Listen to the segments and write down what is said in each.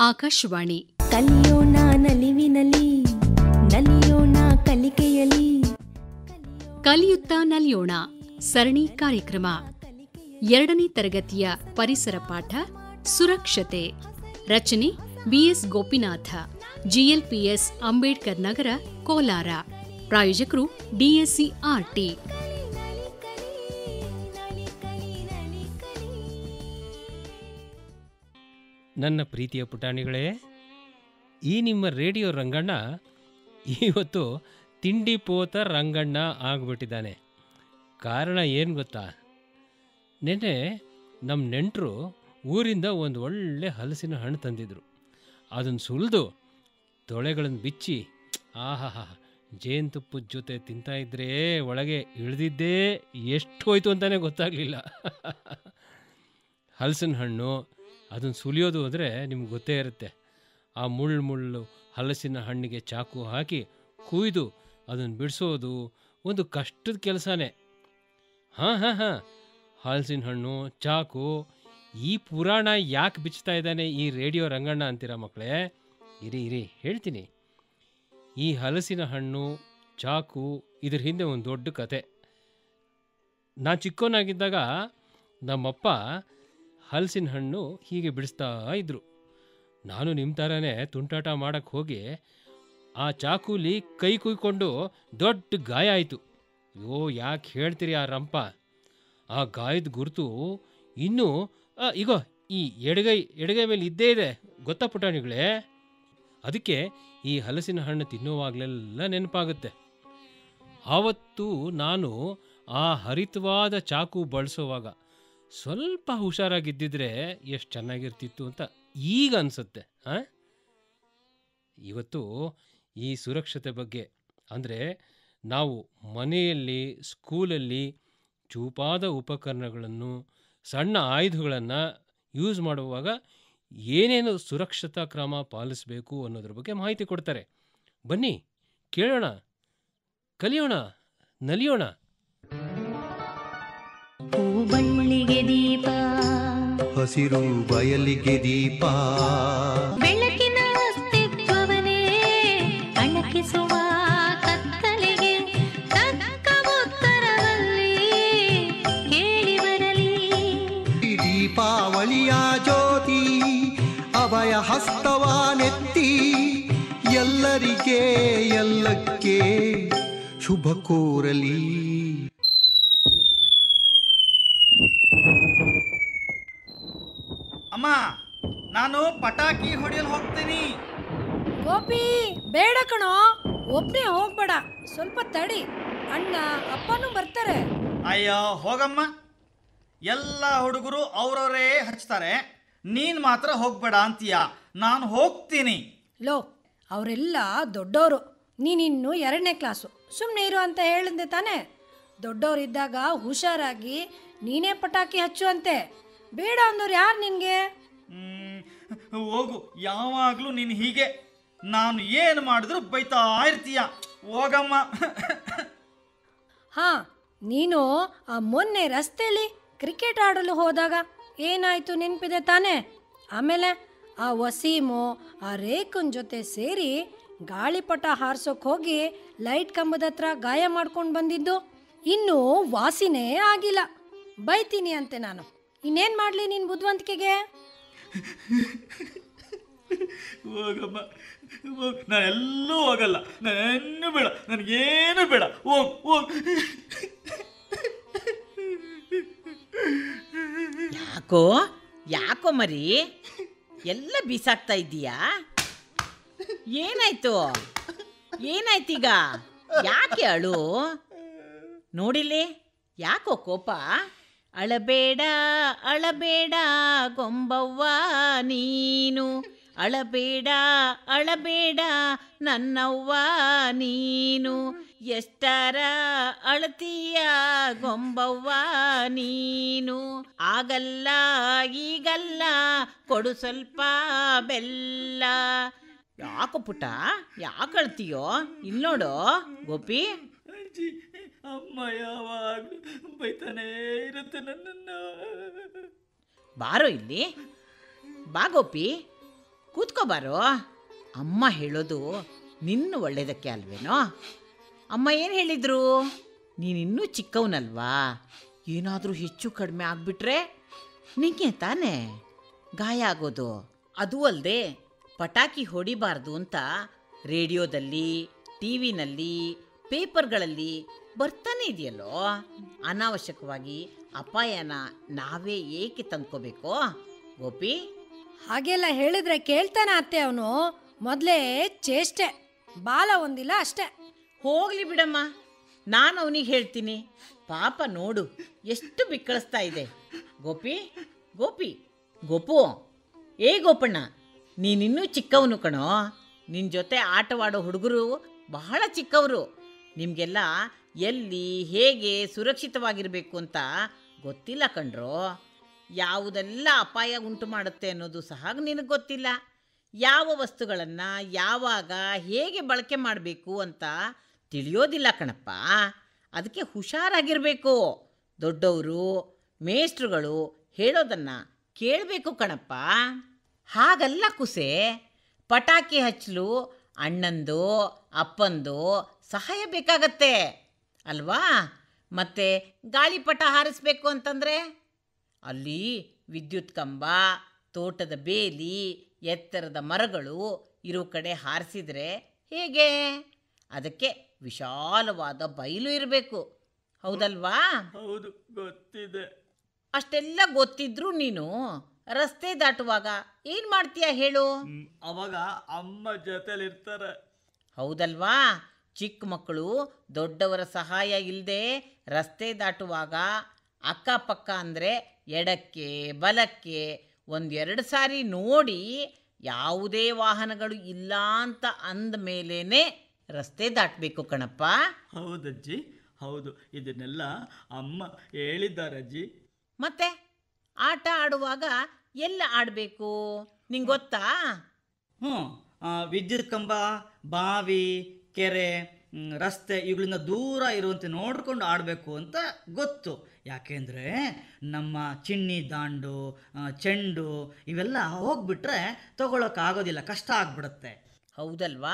ಆಕಾಶವಾಣಿ ಕಲಿಯೋಣ ನಲಿವಿನಲಿ ನಲಿಯೋಣ ಕಲಿಕೆಯಲಿ ಕಲಿಯುತ್ತಾ ನಲಿಯೋಣ ಸರಣಿ ಕಾರ್ಯಕ್ರಮ ಎರಡನೇ ತರಗತಿಯ ಪರಿಸರ ಪಾಠ ಸುರಕ್ಷತೆ ರಚನೆ ಬಿಎಸ್ ಗೋಪಿನಾಥ ಜಿಎಲ್ಪಿಎಸ್ ಅಂಬೇಡ್ಕರ್ ನಗರ ಕೋಲಾರ ಪ್ರಾಯೋಜಕರು ಡಿಎಸ್ಸಿ ಆರ್ಟಿ ನನ್ನ ಪ್ರೀತಿಯ ಪುಟಾಣಿಗಳೇ ಈ ನಿಮ್ಮ ರೇಡಿಯೋ ರಂಗಣ್ಣ ಇವತ್ತು ತಿಂಡಿ ಪೋತ ರಂಗಣ್ಣ ಆಗ್ಬಿಟ್ಟಿದ್ದಾನೆ ಕಾರಣ ಏನು ಗೊತ್ತಾ ನಿನ್ನೆ ನಮ್ಮ ನೆಂಟರು ಊರಿಂದ ಒಂದು ಒಳ್ಳೆ ಹಲಸಿನ ಹಣ್ಣು ತಂದಿದ್ರು ಅದನ್ನು ಸುಲಿದು ತೊಳೆಗಳನ್ನು ಬಿಚ್ಚಿ ಆಹಾಹಾ ಜೇನುತುಪ್ಪದ ಜೊತೆ ತಿಂತಾ ಇದ್ರೆ ಒಳಗೆ ಇಳಿದಿದ್ದೇ ಎಷ್ಟು ಹೋಯ್ತು ಅಂತಲೇ ಗೊತ್ತಾಗಲಿಲ್ಲ ಹಲಸಿನ ಹಣ್ಣು ಅದನ್ನು ಸುಲಿಯೋದು ಅಂದರೆ ನಿಮ್ಗೆ ಗೊತ್ತೇ ಇರುತ್ತೆ ಆ ಮುಳ್ಳು ಮುಳ್ಳು ಹಲಸಿನ ಹಣ್ಣಿಗೆ ಚಾಕು ಹಾಕಿ ಕುಯ್ದು ಅದನ್ನು ಬಿಡಿಸೋದು ಒಂದು ಕಷ್ಟದ ಕೆಲಸನೇ ಹಾಂ ಹಾಂ ಹಾಂ ಹಲಸಿನ ಹಣ್ಣು ಚಾಕು ಈ ಪುರಾಣ ಯಾಕೆ ಬಿಚ್ತಾ ಇದ್ದಾನೆ ಈ ರೇಡಿಯೋ ರಂಗಣ್ಣ ಅಂತೀರ ಮಕ್ಕಳೇ ಇರಿ ಇರಿ ಹೇಳ್ತೀನಿ ಈ ಹಲಸಿನ ಹಣ್ಣು ಚಾಕು ಇದ್ರ ಹಿಂದೆ ಒಂದು ದೊಡ್ಡ ಕತೆ ನಾ ಚಿಕ್ಕವನಾಗಿದ್ದಾಗ ನಮ್ಮಪ್ಪ ಹಲಸಿನ ಹಣ್ಣು ಹೀಗೆ ಬಿಡಿಸ್ತಾ ಇದ್ರು ನಾನು ನಿಮ್ಮ ಥರನೇ ತುಂಟಾಟ ಮಾಡಕ್ಕೆ ಹೋಗಿ ಆ ಚಾಕುಲಿ ಕೈ ಕುಯ್ಕೊಂಡು ದೊಡ್ಡ ಗಾಯ ಆಯಿತು ಅಯ್ಯೋ ಯಾಕೆ ಹೇಳ್ತೀರಿ ಆ ರಂಪ ಆ ಗಾಯದ ಗುರುತು ಇನ್ನೂ ಆ, ಇಗೋ ಈ ಎಡಗೈ ಎಡಗೈ ಮೇಲೆ ಇದ್ದೇ ಇದೆ ಗೊತ್ತಾ ಪುಟಾಣಿಗಳೇ ಅದಕ್ಕೆ ಈ ಹಲಸಿನ ಹಣ್ಣು ತಿನ್ನುವಾಗಲೆಲ್ಲ ನೆನಪಾಗುತ್ತೆ ಆವತ್ತು ನಾನು ಆ ಹರಿತವಾದ ಚಾಕು ಬಳಸುವಾಗ ಸ್ವಲ್ಪ ಹುಷಾರಾಗಿದ್ದಿದ್ರೆ ಎಷ್ಟು ಚೆನ್ನಾಗಿರ್ತಿತ್ತು ಅಂತ ಈಗ ಅನಿಸುತ್ತೆ ಆ ಇವತ್ತು ಈ ಸುರಕ್ಷತೆ ಬಗ್ಗೆ ಅಂದರೆ ನಾವು ಮನೆಯಲ್ಲಿ ಸ್ಕೂಲಲ್ಲಿ ಚೂಪಾದ ಉಪಕರಣಗಳನ್ನು ಸಣ್ಣ ಆಯುಧಗಳನ್ನು ಯೂಸ್ ಮಾಡುವಾಗ ಏನೇನು ಸುರಕ್ಷತಾ ಕ್ರಮ ಪಾಲಿಸಬೇಕು ಅನ್ನೋದ್ರ ಬಗ್ಗೆ ಮಾಹಿತಿ ಕೊಡ್ತಾರೆ ಬನ್ನಿ ಕೇಳೋಣ ಕಲಿಯೋಣ ನಲಿಯೋಣ ಹೂಬಳ್ಳಿಗೆ ದೀಪ ಹಸಿರು ಬಯಲಿಗೆ ದೀಪ ಬೆಳಕಿನ ಅಸ್ತಿತ್ವವನೇ ಅಣಕಿಸುವ ಕತ್ತಲೆಗೆ ತಕ್ಕ ಉತ್ತರವಲ್ಲಿ ಕೇಳಿ ಬರಲಿ ಈ ದೀಪಾವಳಿಯ ಜ್ಯೋತಿ ಅಭಯ ಹಸ್ತವ ನೆತ್ತಿ ಎಲ್ಲರಿಗೆ ಎಲ್ಲಕ್ಕೆ ಶುಭ ಕೋರಲಿ ಅಮ್ಮ ನಾನು ಪಟಾಕಿ ಹೊಡೆಯಲು ಹೋಗ್ತೀನಿ ಗೋಪಿ ಬೇಡ ಕಣೋ ಒಬ್ನೇ ಹೋಗ್ಬೇಡ ಸ್ವಲ್ಪ ತಡಿ ಅಣ್ಣ ಅಪ್ಪನೂ ಬರ್ತಾರೆ ಅಯ್ಯೋ ಹೋಗಮ್ಮ ಎಲ್ಲ ಹುಡುಗರು ಅವ್ರವರೇ ಹಚ್ತಾರೆ ನೀನು ಮಾತ್ರ ಹೋಗ್ಬೇಡ ಅಂತೀಯ ನಾನು ಹೋಗ್ತೀನಿ ಲೋ ಅವರೆಲ್ಲ ದೊಡ್ಡವರು ನೀನಿನ್ನು ಎರಡನೇ ಕ್ಲಾಸು ಸುಮ್ಮನೆ ಇರು ಅಂತ ಹೇಳಿದ್ದೆ ತಾನೇ ದೊಡ್ಡವರಿದ್ದಾಗ ಹುಷಾರಾಗಿ ನೀನೇ ಪಟಾಕಿ ಹಚ್ಚು ಅಂತೆ ಬೇಡ ಅಂದವ್ರು ಯಾರು ನಿನಗೆ ಹ್ಮ್, ಹೋಗು ಯಾವಾಗಲೂ ನೀನು ಹೀಗೆ ನಾನು ಏನು ಮಾಡಿದ್ರು ಬೈತಾ ಇರ್ತೀಯ ಹೋಗಮ್ಮ ಹಾಂ ನೀನು ಆ ಮೊನ್ನೆ ರಸ್ತೆಯಲ್ಲಿ ಕ್ರಿಕೆಟ್ ಆಡಲು ಹೋದಾಗ ಏನಾಯ್ತು ನೆನಪಿದೆ ತಾನೇ ಆಮೇಲೆ ಆ ವಸೀಮು ಆ ರೇಖನ್ ಜೊತೆ ಸೇರಿ ಗಾಳಿಪಟ ಹಾರ್ಸೋಕ್ ಹೋಗಿ ಲೈಟ್ ಕಂಬದ ಹತ್ರ ಗಾಯ ಮಾಡ್ಕೊಂಡು ಬಂದಿದ್ದು ಇನ್ನೂ ವಾಸಿನೇ ಆಗಿಲ್ಲ ಬೈತೀನಿ ಅಂತೆ ನಾನು ಇನ್ನೇನು ಮಾಡಲಿ ನಿನ್ನ ಬುದ್ಧಿವಂತಿಕೆಗೆ ಹೋಗಮ್ಮ ಹೋಗ್ ನಾನು ಎಲ್ಲೂ ಹೋಗಲ್ಲ ನಾನು ಬೇಡ ನನಗೇನು ಬೇಡ ಹೋಗ್ ಹೋಗ್ ಯಾಕೋ ಯಾಕೋ ಮರಿ ಎಲ್ಲ ಬೀಸಾಕ್ತಾ ಇದ್ದೀಯಾ ಏನಾಯ್ತು ಏನಾಯ್ತೀಗ ಯಾಕೆ ಅಳು ನೋಡಿಲಿ ಯಾಕೋ ಕೋಪ ಅಳಬೇಡ ಅಳಬೇಡ ಗೊಂಬವ್ವ ನೀನು ಅಳಬೇಡ ಅಳಬೇಡ ನನ್ನವ್ವ ನೀನು ಎಷ್ಟರ ಅಳತೀಯ ಗೊಂಬವ್ವ ನೀನು ಆಗಲ್ಲ ಈಗಲ್ಲ ಕೊಡು ಸ್ವಲ್ಪ ಬೆಲ್ಲ ಯಾಕೋ ಪುಟ್ಟ ಯಾಕೆ ಅಳ್ತೀಯೋ ಇಲ್ಲಿ ನೋಡು ಗೋಪಿ ಅಜ್ಜಿ ಅಮ್ಮ ಯಾವಾಗಲೂ ಬೈತಾನೇ ಇರುತ್ತೆ ನನ್ನನ್ನು ಬಾರೋ ಇಲ್ಲಿ ಬಾ ಗೋಪಿ ಕೂತ್ಕೋಬಾರೋ ಅಮ್ಮ ಹೇಳೋದು ನಿನ್ನ ಒಳ್ಳೇದಕ್ಕೆ ಅಲ್ವೇನೋ ಅಮ್ಮ ಏನು ಹೇಳಿದ್ರು ನೀನಿನ್ನೂ ಚಿಕ್ಕವನಲ್ವಾ ಏನಾದರೂ ಹೆಚ್ಚು ಕಡಿಮೆ ಆಗಿಬಿಟ್ರೆ ನಿಂಗೆ ತಾನೇ ಗಾಯ ಆಗೋದು ಅದು ಅಲ್ಲದೆ ಪಟಾಕಿ ಹೊಡಿಬಾರ್ದು ಅಂತ ರೇಡಿಯೋದಲ್ಲಿ ಟಿ ವಿನಲ್ಲಿ ಪೇಪರ್ಗಳಲ್ಲಿ ಬರ್ತಾನೆ ಇದೆಯಲ್ಲೋ ಅನಾವಶ್ಯಕವಾಗಿ ಅಪಾಯನ ನಾವೇ ಏಕೆ ತಂದ್ಕೋಬೇಕು ಗೋಪಿ ಹಾಗೆಲ್ಲ ಹೇಳಿದ್ರೆ ಕೇಳ್ತಾನೆ ಅತ್ತೆ ಅವನು ಮೊದಲೇ ಚೇಷ್ಟೆ ಬಾಲ ಒಂದಿಲ್ಲ ಅಷ್ಟೇ ಹೋಗ್ಲಿ ಬಿಡಮ್ಮ ನಾನು ಅವನಿಗೆ ಹೇಳ್ತೀನಿ ಪಾಪ ನೋಡು ಎಷ್ಟು ಬಿಕ್ಕಳಿಸ್ತಾ ಇದೆ ಗೋಪಿ ಗೋಪಿ ಗೋಪು ಏ ಗೋಪಣ್ಣ ನೀನಿನ್ನೂ ಚಿಕ್ಕವನು ಕಣೋ ನಿನ್ನ ಜೊತೆ ಆಟವಾಡೋ ಹುಡುಗರು ಬಹಳ ಚಿಕ್ಕವರು ನಿಮಗೆಲ್ಲ ಎಲ್ಲಿ ಹೇಗೆ ಸುರಕ್ಷಿತವಾಗಿರಬೇಕು ಅಂತ ಗೊತ್ತಿಲ್ಲ ಕಣ್ರೋ ಯಾವುದೆಲ್ಲ ಅಪಾಯ ಉಂಟು ಮಾಡುತ್ತೆ ಅನ್ನೋದು ಸಹ ನಿನಗೆ ಗೊತ್ತಿಲ್ಲ ಯಾವ ವಸ್ತುಗಳನ್ನು ಯಾವಾಗ ಹೇಗೆ ಬಳಕೆ ಮಾಡಬೇಕು ಅಂತ ತಿಳಿಯೋದಿಲ್ಲ ಕಣಪ್ಪ ಅದಕ್ಕೆ ಹುಷಾರಾಗಿರಬೇಕು ದೊಡ್ಡವರು ಮೇಷ್ಟ್ರುಗಳು ಹೇಳೋದನ್ನು ಕೇಳಬೇಕು ಕಣಪ್ಪ ಹಾಗಲ್ಲ ಕುಸೆ ಪಟಾಕಿ ಹಚ್ಚಲು ಅಣ್ಣಂದು ಅಪ್ಪಂದು ಸಹಾಯ ಬೇಕಾಗತ್ತೆ ಅಲ್ವಾ ಮತ್ತೆ ಗಾಳಿಪಟ ಹಾರಿಸ್ಬೇಕು ಅಂತಂದರೆ ಅಲ್ಲಿ ವಿದ್ಯುತ್ ಕಂಬ ತೋಟದ ಬೇಲಿ ಎತ್ತರದ ಮರಗಳು ಇರೋ ಕಡೆ ಹಾರಿಸಿದ್ರೆ ಹೇಗೆ ಅದಕ್ಕೆ ವಿಶಾಲವಾದ ಬಯಲು ಇರಬೇಕು ಹೌದಲ್ವಾ ಹೌದು ಗೊತ್ತಿದೆ ಅಷ್ಟೆಲ್ಲ ಗೊತ್ತಿದ್ರೂ ನೀನು ರಸ್ತೆ ದಾಟುವಾಗ ಏನು ಮಾಡ್ತೀಯ ಹೇಳು ಹ್ಮ್, ಅವಾಗ ಅಮ್ಮ ಜೊತೆಲಿರ್ತಾರೆ ಹೌದಲ್ವಾ ಚಿಕ್ಕ ಮಕ್ಕಳು ದೊಡ್ಡವರ ಸಹಾಯ ಇಲ್ಲದೆ ರಸ್ತೆ ದಾಟುವಾಗ ಅಕ್ಕಪಕ್ಕ ಅಂದರೆ ಎಡಕ್ಕೆ ಬಲಕ್ಕೆ ಒಂದೆರಡು ಸಾರಿ ನೋಡಿ ಯಾವುದೇ ವಾಹನಗಳು ಇಲ್ಲ ಅಂತ ಅಂದ ಮೇಲೇ ರಸ್ತೆ ದಾಟಬೇಕು ಕಣಪ್ಪ ಹೌದಜ್ಜಿ ಹೌದು ಇದನ್ನೆಲ್ಲ ಅಮ್ಮ ಹೇಳಿದ್ದಾರೆ ಅಜ್ಜಿ ಮತ್ತೆ ಆಟ ಆಡುವಾಗ ಎಲ್ಲ ಆಡಬೇಕು ನಿಂಗೆ ಗೊತ್ತಾ ಹ್ಞೂ ಆ, ವಿದ್ಯುತ್ ಕಂಬ ಬಾವಿ ಕೆರೆ ಮ್, ರಸ್ತೆ ಇವುಗಳಿಂದ ದೂರ ಇರುವಂತೆ ನೋಡ್ಕೊಂಡು ಆಡಬೇಕು ಅಂತ ಗೊತ್ತು ಯಾಕೆಂದರೆ ನಮ್ಮ ಚಿನ್ನಿ ದಾಂಡು ಆ, ಚೆಂಡು ಇವೆಲ್ಲ ಹೋಗ್ಬಿಟ್ರೆ ತಗೊಳಕ್ಕಾಗೋದಿಲ್ಲ ಕಷ್ಟ ಆಗ್ಬಿಡುತ್ತೆ ಹೌದಲ್ವಾ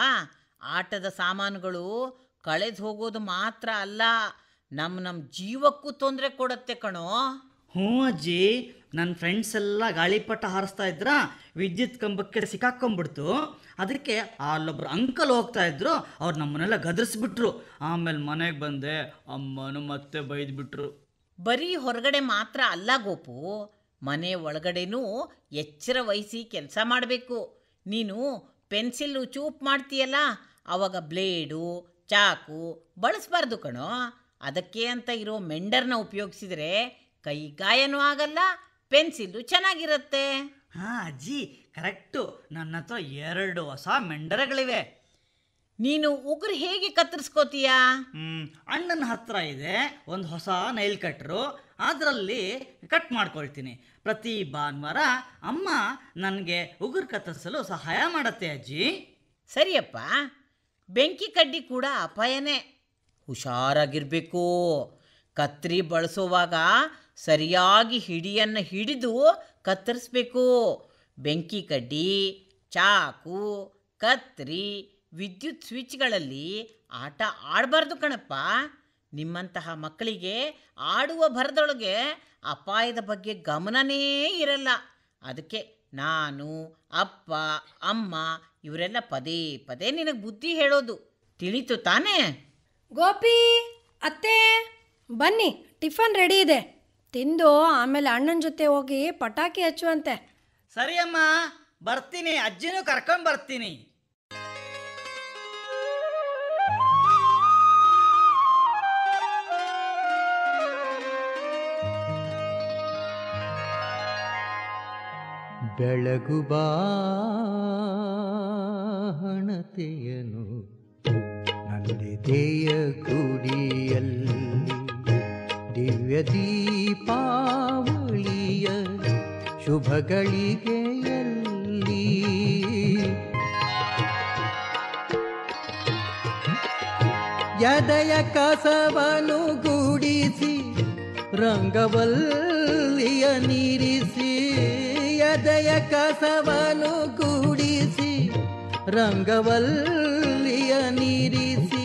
ಆಟದ ಸಾಮಾನುಗಳು ಕಳೆದು ಹೋಗೋದು ಮಾತ್ರ ಅಲ್ಲ ನಮ್ಮ ನಮ್ಮ ಜೀವಕ್ಕೂ ತೊಂದರೆ ಕೊಡುತ್ತೆ ಕಣೋ ಹ್ಞೂ ಅಜ್ಜಿ ನನ್ನ ಫ್ರೆಂಡ್ಸ್ ಎಲ್ಲ ಗಾಳಿಪಟ ಹಾರಿಸ್ತಾ ಇದ್ರ ವಿದ್ಯುತ್ ಕಂಬಕ್ಕೆ ಸಿಕ್ಕಾಕೊಂಡ್ಬಿಡ್ತು ಅದಕ್ಕೆ ಅಲ್ಲೊಬ್ರು ಅಂಕಲ್ ಹೋಗ್ತಾ ಇದ್ರು ಅವ್ರು ನಮ್ಮನ್ನೆಲ್ಲ ಗದರಿಸ್ಬಿಟ್ರು ಆಮೇಲೆ ಮನೆಗೆ ಬಂದೆ ಅಮ್ಮನು ಮತ್ತೆ ಬೈದ್ಬಿಟ್ರು ಬರೀ ಹೊರಗಡೆ ಮಾತ್ರ ಅಲ್ಲ ಗೋಪು ಮನೆ ಒಳಗಡೆನೂ ಎಚ್ಚರ ವಹಿಸಿ ಕೆಲಸ ಮಾಡಬೇಕು ನೀನು ಪೆನ್ಸಿಲ್ಲು ಚೂಪ್ ಮಾಡ್ತೀಯಲ್ಲ ಅವಾಗ ಬ್ಲೇಡು ಚಾಕು ಬಳಸಬಾರ್ದು ಕಣೋ ಅದಕ್ಕೆ ಅಂತ ಇರೋ ಮೆಂಡರ್ನ ಉಪಯೋಗಿಸಿದ್ರೆ ಕೈ ಗಾಯನೂ ಆಗಲ್ಲ ಪೆನ್ಸಿಲ್ಲು ಚೆನ್ನಾಗಿರುತ್ತೆ ಹಾಂ ಅಜ್ಜಿ ಕರೆಕ್ಟು ನನ್ನ ಹತ್ರ ಎರಡು ಹೊಸ ಮೆಂಡರಗಳಿವೆ ನೀನು ಉಗುರು ಹೇಗೆ ಕತ್ತರಿಸ್ಕೋತೀಯಾ ಹ್ಮ್, ಅಣ್ಣನ ಹತ್ರ ಇದೆ ಒಂದು ಹೊಸ ನೈಲ್ ಕಟ್ರು ಅದರಲ್ಲಿ ಕಟ್ ಮಾಡ್ಕೊಳ್ತೀನಿ ಪ್ರತಿ ಭಾನುವಾರ ಅಮ್ಮ ನನಗೆ ಉಗುರು ಕತ್ತರಿಸಲು ಸಹಾಯ ಮಾಡತ್ತೆ ಅಜ್ಜಿ ಸರಿಯಪ್ಪ ಬೆಂಕಿ ಕಡ್ಡಿ ಕೂಡ ಅಪಾಯನೇ ಹುಷಾರಾಗಿರಬೇಕು ಕತ್ರಿ ಬಳಸುವಾಗ ಸರಿಯಾಗಿ ಹಿಡಿಯನ್ನು ಹಿಡಿದು ಕತ್ತರಿಸ್ಬೇಕು ಬೆಂಕಿ ಕಡ್ಡಿ ಚಾಕು ಕತ್ರಿ ವಿದ್ಯುತ್ ಸ್ವಿಚ್ಗಳಲ್ಲಿ ಆಟ ಆಡಬಾರ್ದು ಕಣಪ್ಪ ನಿಮ್ಮಂತಹ ಮಕ್ಕಳಿಗೆ ಆಡುವ ಭರದೊಳಗೆ ಅಪಾಯದ ಬಗ್ಗೆ ಗಮನನೇ ಇರಲ್ಲ ಅದಕ್ಕೆ ನಾನು ಅಪ್ಪ ಅಮ್ಮ ಇವರೆಲ್ಲ ಪದೇ ಪದೇ ನಿನಗೆ ಬುದ್ಧಿ ಹೇಳೋದು ತಿಳಿತು ತಾನೇ ಗೋಪಿ ಅತ್ತೆ ಬನ್ನಿ ಟಿಫನ್ ರೆಡಿ ಇದೆ ತಿಂದು ಆಮೇಲೆ ಅಣ್ಣನ ಜೊತೆ ಹೋಗಿ ಪಟಾಕಿ ಹಚ್ಚುವಂತೆ ಸರಿ ಅಮ್ಮ ಬರ್ತೀನಿ ಅಜ್ಜಿನೂ ಕರ್ಕೊಂಡ್ ಬರ್ತೀನಿ ಬೆಳಗು ಬಾಹಣತೆಯನು ನನ್ನೆದೆಯ ಗುಡಿಯಲ್ಲಿ ದಿವ್ಯ ದೀಪಾವಳಿಯ ಶುಭಗಳಿಗೆಯಲ್ಲಿ ಎದೆಯ ಕಸವನು ಗೂಡಿಸಿ ರಂಗವಲ್ಲಿಯ ನೀರಿಸಿ ಎದೆಯ ಕಸವನು ಗೂಡಿಸಿ ರಂಗವಲ್ಲಿಯ ನೀರಿಸಿ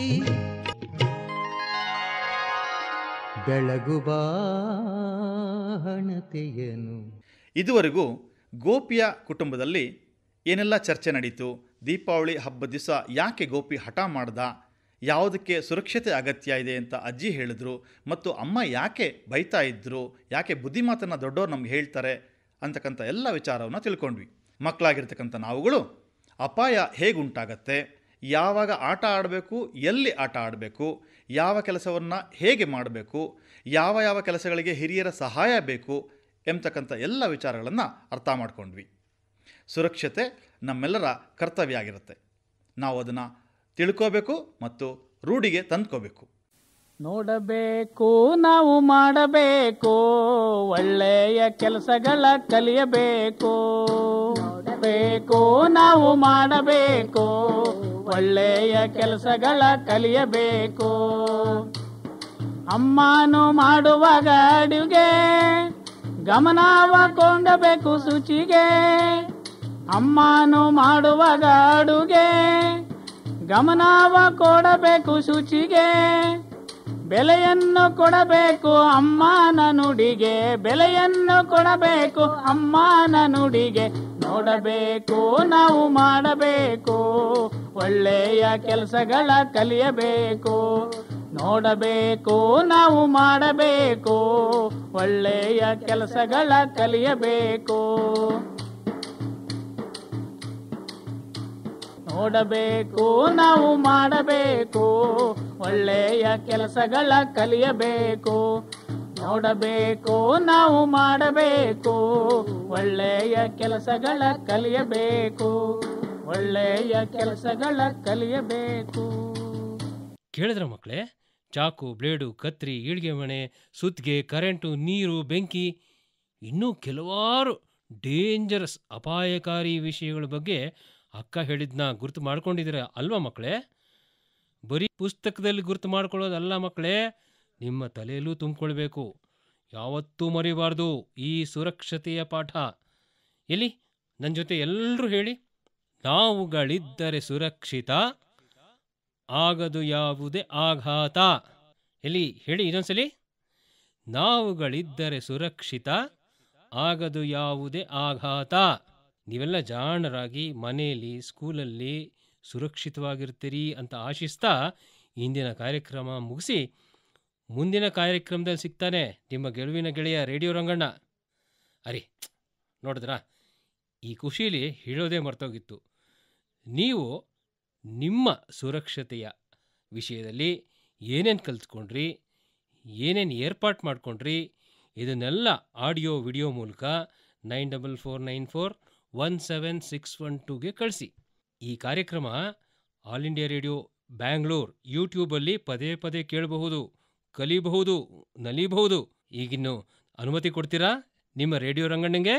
ಬೆಳಗು ಬಾಹಣತೆಯನು ಇದುವರೆಗೂ ಗೋಪಿಯ ಕುಟುಂಬದಲ್ಲಿ ಏನೆಲ್ಲ ಚರ್ಚೆ ನಡೀತು ದೀಪಾವಳಿ ಹಬ್ಬದ ದಿವಸ ಯಾಕೆ ಗೋಪಿ ಹಠ ಮಾಡ್ದ ಯಾವುದಕ್ಕೆ ಸುರಕ್ಷತೆ ಅಗತ್ಯ ಇದೆ ಅಂತ ಅಜ್ಜಿ ಹೇಳಿದ್ರು ಮತ್ತು ಅಮ್ಮ ಯಾಕೆ ಬೈತಾ ಇದ್ರು ಯಾಕೆ ಬುದ್ಧಿಮಾತನ್ನು ದೊಡ್ಡವ್ರು ನಮ್ಗೆ ಹೇಳ್ತಾರೆ ಅಂತಕ್ಕಂಥ ಎಲ್ಲ ವಿಚಾರವನ್ನು ತಿಳ್ಕೊಂಡ್ವಿ ಮಕ್ಕಳಾಗಿರ್ತಕ್ಕಂಥ ನಾವುಗಳು ಅಪಾಯ ಹೇಗೆ ಉಂಟಾಗತ್ತೆ ಯಾವಾಗ ಆಟ ಆಡಬೇಕು ಎಲ್ಲಿ ಆಟ ಆಡಬೇಕು ಯಾವ ಕೆಲಸವನ್ನು ಹೇಗೆ ಮಾಡಬೇಕು ಯಾವ ಯಾವ ಕೆಲಸಗಳಿಗೆ ಹಿರಿಯರ ಸಹಾಯ ಬೇಕು ಎಂಬತಕ್ಕಂಥ ಎಲ್ಲ ವಿಚಾರಗಳನ್ನು ಅರ್ಥ ಮಾಡ್ಕೊಂಡ್ವಿ ಸುರಕ್ಷತೆ ನಮ್ಮೆಲ್ಲರ ಕರ್ತವ್ಯ ಆಗಿರುತ್ತೆ ನಾವು ಅದನ್ನು ತಿಳ್ಕೋಬೇಕು ಮತ್ತು ರೂಢಿಗೆ ತಂದ್ಕೋಬೇಕು ನೋಡಬೇಕು ನಾವು ಮಾಡಬೇಕು ಒಳ್ಳೆಯ ಕೆಲಸಗಳ ಕಲಿಯಬೇಕು ನೋಡಬೇಕು ನಾವು ಮಾಡಬೇಕು ಒಳ್ಳೆಯ ಕೆಲಸಗಳ ಕಲಿಯಬೇಕು ಅಮ್ಮನು ಮಾಡುವಾಗ ಅಡುಗೆ ಗಮನವ ಕೊಂಡಬೇಕು ಶುಚಿಗೆ ಅಮ್ಮನು ಮಾಡುವಾಗ ಅಡುಗೆ ಗಮನವ ಕೊಡಬೇಕು ಶುಚಿಗೆ ಬೆಲೆಯನ್ನು ಕೊಡಬೇಕು ಅಮ್ಮನ ನುಡಿಗೆ ಬೆಲೆಯನ್ನು ಕೊಡಬೇಕು ಅಮ್ಮನ ನುಡಿಗೆ ನೋಡಬೇಕು ನಾವು ಮಾಡಬೇಕು ಒಳ್ಳೆಯ ಕೆಲಸಗಳ ಕಲಿಯಬೇಕು ನೋಡಬೇಕು ನಾವು ಮಾಡಬೇಕು ಒಳ್ಳೆಯ ಕೆಲಸಗಳ ಕಲಿಯಬೇಕು ನೋಡಬೇಕು ನಾವು ಮಾಡಬೇಕು ಒಳ್ಳೆಯ ಕೆಲಸಗಳ ಕಲಿಯಬೇಕು ನೋಡಬೇಕು ನಾವು ಮಾಡಬೇಕು ಒಳ್ಳೆಯ ಕೆಲಸಗಳ ಕಲಿಯಬೇಕು ಒಳ್ಳೆಯ ಕೆಲಸಗಳ ಕಲಿಯಬೇಕು ಕೇಳಿದ್ರ ಮಕ್ಕಳೇ ಚಾಕು ಬ್ಲೇಡು ಕತ್ರಿ ಈಳ್ಗೆ ಮಣೆ ಸುತ್ತಿಗೆ ಕರೆಂಟು ನೀರು ಬೆಂಕಿ ಇನ್ನೂ ಕೆಲವಾರು ಡೇಂಜರಸ್ ಅಪಾಯಕಾರಿ ವಿಷಯಗಳ ಬಗ್ಗೆ ಅಕ್ಕ ಹೇಳಿದ್ನ ಗುರ್ತು ಮಾಡ್ಕೊಂಡಿದ್ದೀರ ಅಲ್ವಾ ಮಕ್ಕಳೇ ಬರೀ ಪುಸ್ತಕದಲ್ಲಿ ಗುರ್ತು ಮಾಡ್ಕೊಳ್ಳೋದಲ್ಲ ಮಕ್ಕಳೇ ನಿಮ್ಮ ತಲೆಯಲ್ಲೂ ತುಂಬಿಕೊಳ್ಬೇಕು ಯಾವತ್ತೂ ಮರಿಬಾರ್ದು ಈ ಸುರಕ್ಷತೆಯ ಪಾಠ ಎಲ್ಲಿ ನನ್ನ ಜೊತೆ ಎಲ್ಲರೂ ಹೇಳಿ ನಾವುಗಳಿದ್ದರೆ ಸುರಕ್ಷಿತ ಆಗದು ಯಾವುದೇ ಆಘಾತ ಎಲ್ಲಿ ಹೇಳಿ ಇನ್ನೊಂದ್ಸಲಿ ನಾವುಗಳಿದ್ದರೆ ಸುರಕ್ಷಿತ ಆಗದು ಯಾವುದೇ ಆಘಾತ ನೀವೆಲ್ಲ ಜಾಣರಾಗಿ ಮನೆಯಲ್ಲಿ ಸ್ಕೂಲಲ್ಲಿ ಸುರಕ್ಷಿತವಾಗಿರ್ತೀರಿ ಅಂತ ಆಶಿಸ್ತಾ ಇಂದಿನ ಕಾರ್ಯಕ್ರಮ ಮುಗಿಸಿ ಮುಂದಿನ ಕಾರ್ಯಕ್ರಮದಲ್ಲಿ ಸಿಗ್ತಾನೆ ನಿಮ್ಮ ಗೆಲುವಿನ ಗೆಳೆಯ ರೇಡಿಯೋ ರಂಗಣ್ಣ ಅರಿ ನೋಡಿದ್ರಾ ಈ ಖುಷೀಲಿ ಹೇಳೋದೇ ಮರ್ತೋಗಿತ್ತು ನೀವು ನಿಮ್ಮ ಸುರಕ್ಷತೆಯ ವಿಷಯದಲ್ಲಿ ಏನೇನು ಕಲ್ತ್ಕೊಂಡ್ರಿ ಏನೇನು ಏರ್ಪಾಟ್ ಮಾಡ್ಕೊಂಡ್ರಿ ಇದನ್ನೆಲ್ಲ ಆಡಿಯೋ ವಿಡಿಯೋ ಮೂಲಕ nine double four nine four one seven six one ಟೂಗೆ ಕಳಿಸಿ ಈ ಕಾರ್ಯಕ್ರಮ ಆಲ್ ಇಂಡಿಯಾ ರೇಡಿಯೋ ಬ್ಯಾಂಗ್ಳೂರ್ ಯೂಟ್ಯೂಬಲ್ಲಿ ಪದೇ ಪದೇ ಕೇಳಬಹುದು ಕಲಿಬಹುದು ನಲಿಬಹುದು ಈಗಿನ್ನು ಅನುಮತಿ ಕೊಡ್ತೀರಾ ನಿಮ್ಮ ರೇಡಿಯೋ ರಂಗಣ್ಣಂಗೆ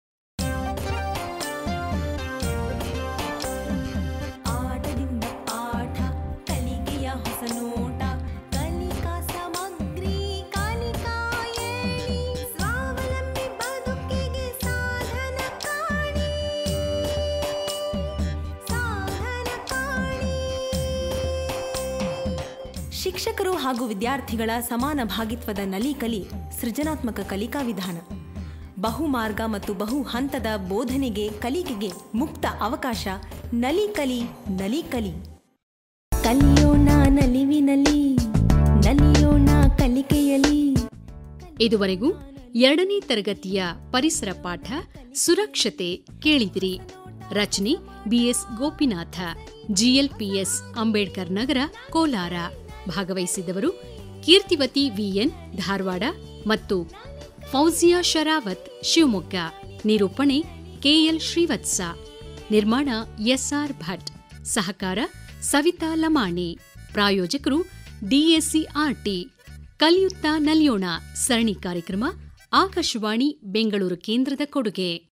ಆಟದಿಂದ ಪಾಠ ಕಲಿಕೆಯ ಹೊಸ ನೋಟ ಕಲಿಕಾ ಸಾಮಗ್ರಿ ಕಲಿಕಾ ಏಣಿ ಸ್ವಾವಲಂಬಿ ಬದುಕಿಗೆ ಸಾಧನ ಕಾಣಿ ಸಾಧನ ಕಾಣಿ ಶಿಕ್ಷಕರು ಹಾಗೂ ವಿದ್ಯಾರ್ಥಿಗಳ ಸಮಾನ ಭಾಗಿತ್ವದ ನಲಿ ಕಲಿ ಸೃಜನಾತ್ಮಕ ಕಲಿಕಾ ವಿಧಾನ ಬಹುಮಾರ್ಗ ಮತ್ತು ಬಹು ಹಂತದ ಬೋಧನೆಗೆ ಕಲಿಕೆಗೆ ಮುಕ್ತ ಅವಕಾಶ ನಲಿ ಕಲಿ ನಲಿ ಕಲಿ ಕಲಿಯೋಣ ನಲಿವಿನಲಿ ನಲಿಯೋಣ ಕಲಿಕೆಯಲಿ ಇದುವರೆಗೂ ಎರಡನೇ ತರಗತಿಯ ಪರಿಸರ ಪಾಠ ಸುರಕ್ಷತೆ ಕೇಳಿದಿರಿ ರಚನೆ ಬಿಎಸ್ ಗೋಪಿನಾಥ ಜಿಎಲ್ಪಿಎಸ್ ಅಂಬೇಡ್ಕರ್ ನಗರ ಕೋಲಾರ ಭಾಗವಹಿಸಿದವರು ಕೀರ್ತಿವತಿ ವಿಎನ್ ಧಾರವಾಡ ಮತ್ತು ಫೌಜಿಯಾ ಶರಾವತ್ ಶಿವಮೊಗ್ಗ ನಿರೂಪಣೆ ಕೆಎಲ್ ಶ್ರೀವತ್ಸ ನಿರ್ಮಾಣ ಎಸ್ಆರ್ ಭಟ್ ಸಹಕಾರ ಸವಿತಾ ಲಮಾಣಿ ಪ್ರಾಯೋಜಕರು ಡಿಎಸ್ಸಿಆರ್ಟಿ ಕಲಿಯುತ್ತಾ ನಲಿಯೋಣ ಸರಣಿ ಕಾರ್ಯಕ್ರಮ ಆಕಾಶವಾಣಿ ಬೆಂಗಳೂರು ಕೇಂದ್ರದ ಕೊಡುಗೆ